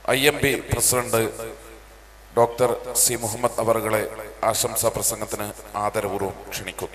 I M P president doctor C Muhammad അവറുകളെ ആശംസാ പ്രസംഗത്തിന് ആദരപൂർവ്വം ക്ഷണിക്കുന്നു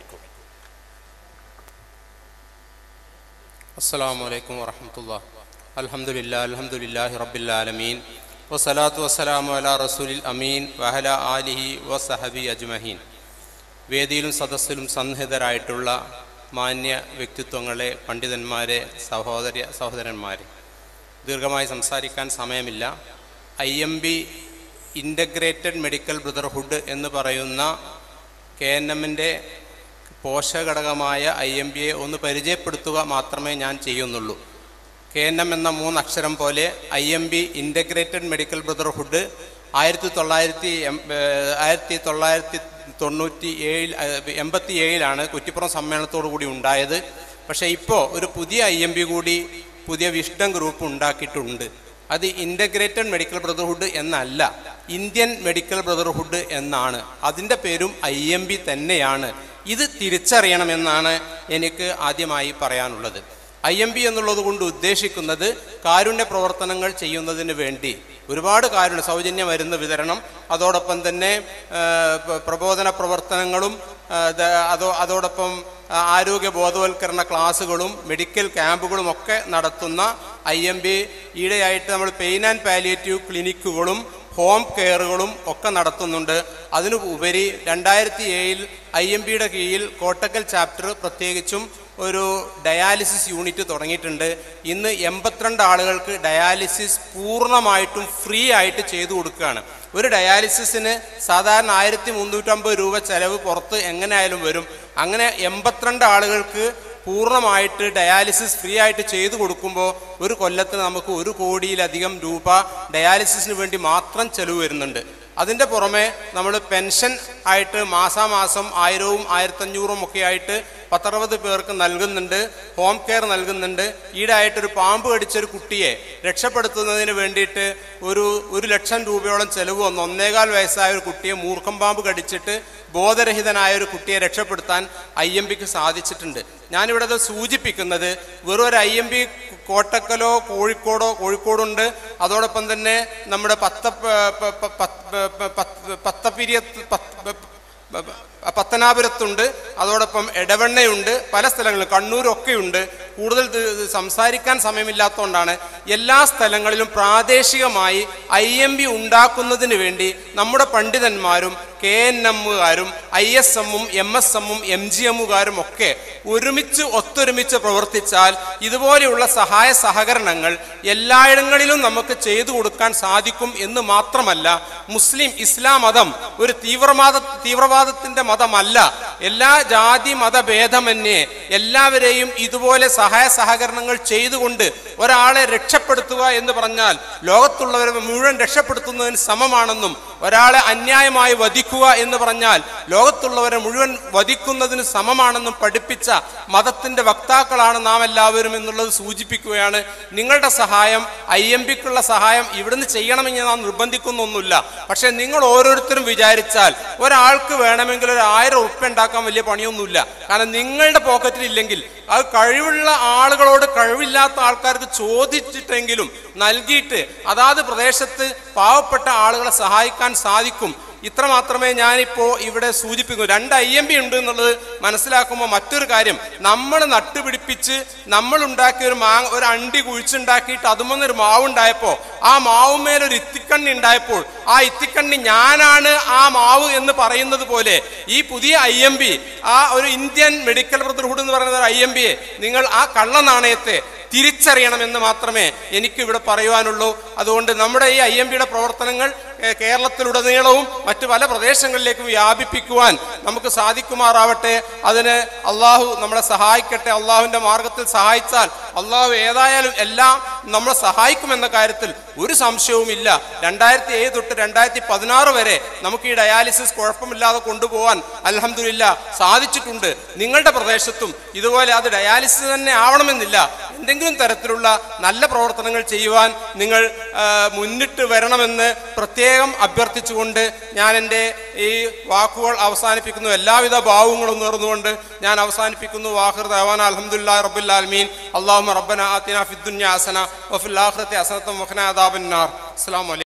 السلام عليكم ورحمة الله الحمد لله الحمد لله رب العالمين والصلاة والسلام على رسول الأمين وعلى آله وصحبه أجمعين വേദിയിലും സദസ്സിലും സന്നിഹിതരായിട്ടുള്ള മാന്യ വ്യക്തിത്വങ്ങളെ പണ്ഡിതന്മാരെ സഹോദര സഹോദരന്മാരെ ദീർഘമായി സംസാരിക്കാൻ സമയമില്ല I M B integrated medical brotherhood എന്ന് പറയുന്ന കെ എൻ എമ്മിൻ്റെ പോഷകഘടകമായ ഐ എം ബിയെ ഒന്ന് പരിചയപ്പെടുത്തുക മാത്രമേ ഞാൻ ചെയ്യുന്നുള്ളൂ കെ എൻ എം എന്ന മൂന്നക്ഷരം പോലെ I M B integrated medical brotherhood ആയിരത്തി തൊള്ളായിരത്തി എം ഏഹ് ആയിരത്തി തൊള്ളായിരത്തി തൊണ്ണൂറ്റി ഏഴിൽ എൺപത്തി ഏഴിലാണ് കുറ്റിപ്പുറം സമ്മേളനത്തോടു കൂടി ഉണ്ടായത് പക്ഷേ ഇപ്പോൾ ഒരു പുതിയ ഐ എം ബി കൂടി പുതിയ വിഷ്ഡം ഗ്രൂപ്പ് ഉണ്ടാക്കിയിട്ടുണ്ട് അത് ഇൻ്റഗ്രേറ്റഡ് മെഡിക്കൽ ബ്രദർഹുഡ് എന്നല്ല ഇന്ത്യൻ മെഡിക്കൽ ബ്രദർഹുഡ് എന്നാണ് അതിൻ്റെ പേരും ഐ എം ബി തന്നെയാണ് ഇത് തിരിച്ചറിയണമെന്നാണ് എനിക്ക് ആദ്യമായി പറയാനുള്ളത് ഐ എം ബി എന്നുള്ളത് കൊണ്ട് ഉദ്ദേശിക്കുന്നത് കാരുണ്യ പ്രവർത്തനങ്ങൾ ചെയ്യുന്നതിന് വേണ്ടി ഒരുപാട് കാരുണ്യ സൗജന്യ മരുന്ന് വിതരണം അതോടൊപ്പം തന്നെ ആ, പ- പ്രബോധന പ്രവർത്തനങ്ങളും ആ, ദ- അതോ അതോടൊപ്പം ആ, ആരോഗ്യ ബോധവൽക്കരണ ക്ലാസ്സുകളും മെഡിക്കൽ ക്യാമ്പുകളും ഒക്കെ നടത്തുന്ന ഐ എം ബി ഈടെയായിട്ട് നമ്മൾ പെയിൻ ആൻഡ് പാലിയേറ്റീവ് ക്ലിനിക്കുകളും ഹോം കെയറുകളും ഒക്കെ നടത്തുന്നുണ്ട് അതിനു ഉപരി രണ്ടായിരത്തി ഏഴിൽ ഐ എം ബിയുടെ കീഴിൽ കോട്ടക്കൽ ചാപ്റ്റർ പ്രത്യേകിച്ചും ഒരു ഡയാലിസിസ് യൂണിറ്റ് തുടങ്ങിയിട്ടുണ്ട് ഇന്ന് എൺപത്തിരണ്ട് ആളുകൾക്ക് ഡയാലിസിസ് പൂർണ്ണമായിട്ടും ഫ്രീ ആയിട്ട് ചെയ്തു കൊടുക്കുകയാണ് ഒരു ഡയാലിസിസിന് സാധാരണ ആയിരത്തി മുന്നൂറ്റമ്പത് രൂപ ചെലവ് പുറത്ത് എങ്ങനെയായാലും വരും അങ്ങനെ എൺപത്തിരണ്ട് ആളുകൾക്ക് പൂർണ്ണമായിട്ട് ഡയാലിസിസ് ഫ്രീ ആയിട്ട് ചെയ്തു കൊടുക്കുമ്പോൾ ഒരു കൊല്ലത്തിന് നമുക്ക് ഒരു കോടിയിലധികം രൂപ ഡയാലിസിസിന് വേണ്ടി മാത്രം ചെലവ് വരുന്നുണ്ട് അതിൻ്റെ പുറമെ നമ്മൾ പെൻഷൻ ആയിട്ട് മാസാമാസം ആയിരവും ആയിരത്തഞ്ഞൂറും ഒക്കെ ആയിട്ട് പത്തറുപത് പേർക്ക് നൽകുന്നുണ്ട് ഹോം കെയർ നൽകുന്നുണ്ട് ഈടായിട്ടൊരു പാമ്പ് കടിച്ചൊരു കുട്ടിയെ രക്ഷപ്പെടുത്തുന്നതിന് വേണ്ടിയിട്ട് ഒരു ഒരു ലക്ഷം രൂപയോളം ചെലവ് വന്നു ഒന്നേകാൽ വയസ്സായ ഒരു കുട്ടിയെ മൂർഖം പാമ്പ് കടിച്ചിട്ട് ബോധരഹിതനായ ഒരു കുട്ടിയെ രക്ഷപ്പെടുത്താൻ ഐ എം പിക്ക് സാധിച്ചിട്ടുണ്ട് ഞാനിവിടെ അത് സൂചിപ്പിക്കുന്നത് വെറും ഒരു ഐ എം പി കോട്ടക്കലോ കോഴിക്കോടോ കോഴിക്കോടുണ്ട് അതോടൊപ്പം തന്നെ നമ്മുടെ പത്ത പ- പ- പ- പ- പ- പ- പത്തപ്പിരിയത്ത് പത്ത് പ- പ- പ- പത്തനാപുരത്തുണ്ട് അതോടൊപ്പം എടവണ്ണയുണ്ട് പല സ്ഥലങ്ങളിലും കണ്ണൂരൊക്കെയുണ്ട് കൂടുതൽ ഇത് ഇത് സംസാരിക്കാൻ സമയമില്ലാത്തതുകൊണ്ടാണ് എല്ലാ സ്ഥലങ്ങളിലും പ്രാദേശികമായി ഐ എം ബി ഉണ്ടാക്കുന്നതിന് വേണ്ടി നമ്മുടെ പണ്ഡിതന്മാരും കെ എൻ എമ്മുകാരും ഐ എസ് എമ്മും എം എസ് എമ്മും എം ജി എമ്മുകാരും ഒക്കെ ഒരുമിച്ച് ഒത്തൊരുമിച്ച് പ്രവർത്തിച്ചാൽ ഇതുപോലെയുള്ള സഹായ സഹകരണങ്ങൾ എല്ലായിടങ്ങളിലും നമുക്ക് ചെയ്തു കൊടുക്കാൻ സാധിക്കും എന്ന് മാത്രമല്ല മുസ്ലിം ഇസ്ലാം മതം ഒരു തീവ്രവാദ തീവ്രവാദത്തിന്റെ മതമല്ല എല്ലാ ജാതി മതഭേദമന്യേ എല്ലാവരെയും ഇതുപോലെ സഹായ സഹകരണങ്ങൾ ചെയ്തുകൊണ്ട് ഒരാളെ രക്ഷപ്പെടുത്തുക എന്ന് പറഞ്ഞാൽ ലോകത്തുള്ളവരെ മുഴുവൻ രക്ഷപ്പെടുത്തുന്നതിന് സമമാണെന്നും ഒരാളെ അന്യായമായി വധിക്കുക എന്ന് പറഞ്ഞാൽ ലോകത്തുള്ളവരെ മുഴുവൻ വധിക്കുന്നതിന് സമമാണെന്നും പഠിപ്പിച്ച മതത്തിന്റെ വക്താക്കളാണ് നാം എല്ലാവരും എന്നുള്ളത് സൂചിപ്പിക്കുകയാണ് നിങ്ങളുടെ സഹായം ഐ എം പിക്കുള്ള സഹായം ഇവിടുന്ന് ചെയ്യണമെന്ന് നാം നിർബന്ധിക്കുന്നൊന്നുമില്ല പക്ഷെ നിങ്ങൾ ഓരോരുത്തരും വിചാരിച്ചാൽ ഒരാൾക്ക് വേണമെങ്കിൽ ഒരു ആയിരം ഉറുപ്പ്യ ഉണ്ടാക്കാൻ വലിയ പണിയൊന്നുമില്ല കാരണം നിങ്ങളുടെ പോക്കറ്റിൽ ഇല്ലെങ്കിൽ അത് കഴിവുള്ള ആളുകളോട് കഴിവില്ലാത്ത ആൾക്കാർക്ക് ചോദിച്ചിട്ടെങ്കിലും നൽകിയിട്ട് അതാത് പ്രദേശത്ത് പാവപ്പെട്ട ആളുകളെ സഹായിക്കാൻ സാധിക്കും ഇത്ര മാത്രമേ ഞാനിപ്പോൾ ഇവിടെ സൂചിപ്പിക്കൂ രണ്ട് ഐ എം ബി ഉണ്ട് എന്നുള്ളത് മനസ്സിലാക്കുമ്പോൾ മറ്റൊരു കാര്യം നമ്മൾ നട്ടുപിടിപ്പിച്ച് നമ്മൾ ഉണ്ടാക്കിയ ഒരു മാങ്ങ ഒരു അണ്ടി കുഴിച്ചുണ്ടാക്കിയിട്ട് അതുമൊന്നൊരു മാവുണ്ടായപ്പോൾ ആ മാവുമേലൊരു ഇത്തിക്കണ്ണി ഉണ്ടായപ്പോൾ ആ ഇത്തിക്കണ്ണി ഞാനാണ് ആ മാവ് എന്ന് പറയുന്നത് പോലെ ഈ പുതിയ ഐ എം ബി ആ ഒരു ഇന്ത്യൻ മെഡിക്കൽ ബ്രദർഹുഡ് എന്ന് പറയുന്ന ഒരു ഐ എം ബിയെ നിങ്ങൾ ആ കള്ള നാണയത്തെ തിരിച്ചറിയണമെന്ന് മാത്രമേ എനിക്ക് ഇവിടെ പറയുവാനുള്ളൂ അതുകൊണ്ട് നമ്മുടെ ഈ ഐ എം പിയുടെ പ്രവർത്തനങ്ങൾ ഏഹ്, കേരളത്തിലുടനീളവും മറ്റു പല പ്രദേശങ്ങളിലേക്കും വ്യാപിപ്പിക്കുവാൻ നമുക്ക് സാധിക്കുമാറാവട്ടെ അതിന് അള്ളാഹു നമ്മളെ സഹായിക്കട്ടെ അള്ളാഹുവിന്റെ മാർഗത്തിൽ സഹായിച്ചാൽ അള്ളാഹു ഏതായാലും എല്ലാം നമ്മളെ സഹായിക്കുമെന്ന കാര്യത്തിൽ ഒരു സംശയവുമില്ല രണ്ടായിരത്തി ഏഴ് തൊട്ട് രണ്ടായിരത്തി പതിനാറ് വരെ നമുക്ക് ഈ ഡയാലിസിസ് കുഴപ്പമില്ലാതെ കൊണ്ടുപോകാൻ അലഹമില്ല സാധിച്ചിട്ടുണ്ട് നിങ്ങളുടെ പ്രദേശത്തും ഇതുപോലെ അത് ഡയാലിസിസ് തന്നെ ആവണമെന്നില്ല എന്തെങ്കിലും തരത്തിലുള്ള നല്ല പ്രവർത്തനങ്ങൾ ചെയ്യുവാൻ നിങ്ങൾ ആ, മുന്നിട്ട് വരണമെന്ന് പ്രത്യേകം അഭ്യർത്ഥിച്ചുകൊണ്ട് ഞാൻ എൻ്റെ ഈ വാക്കുകൾ അവസാനിപ്പിക്കുന്നു എല്ലാവിധ ഭാവങ്ങളും നേർന്നുകൊണ്ട് ഞാൻ അവസാനിപ്പിക്കുന്നു വാഹിർ ദവാൻ അലഹമുല്ലാ റബ്ബുൽ ആലമീൻ അള്ളാഹു റബ്ബന ആത്തിന ഫിദ്ദുന്യ ഹസന വഫിൽ ആഖിറതി ഹസനത്തും വഖിന അദാബന്നാർ അസ്സാം വലൈക്കും